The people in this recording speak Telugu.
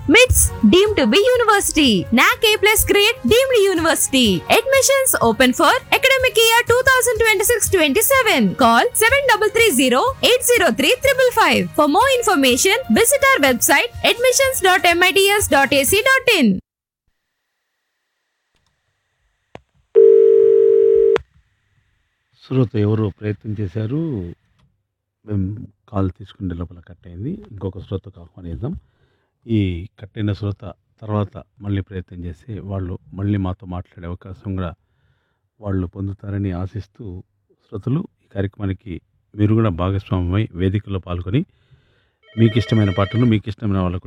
మిట్స్ deemed to be university NAAC A plus grade deemed university admissions open for academic year two thousand twenty six twenty seven call seven double three zero eight zero three triple five for more information visit our website admissions dot MITS dot ac dot in శ్రోత ఎవరు ప్రయత్నం చేశారు మేము కాల్ తీసుకునే లోపల కట్ అయింది ఇంకొక శ్రోతకు ఆహ్వానిద్దాం ఈ కట్ అయిన శ్రోత తర్వాత మళ్ళీ ప్రయత్నం చేసి వాళ్ళు మళ్ళీ మాతో మాట్లాడే అవకాశం కూడా వాళ్ళు పొందుతారని ఆశిస్తూ శ్రోతలు ఈ కార్యక్రమానికి మీరు కూడా భాగస్వామ్యమై వేదికలో పాల్గొని మీకు ఇష్టమైన పాటను మీకు ఇష్టమైన వాళ్ళకు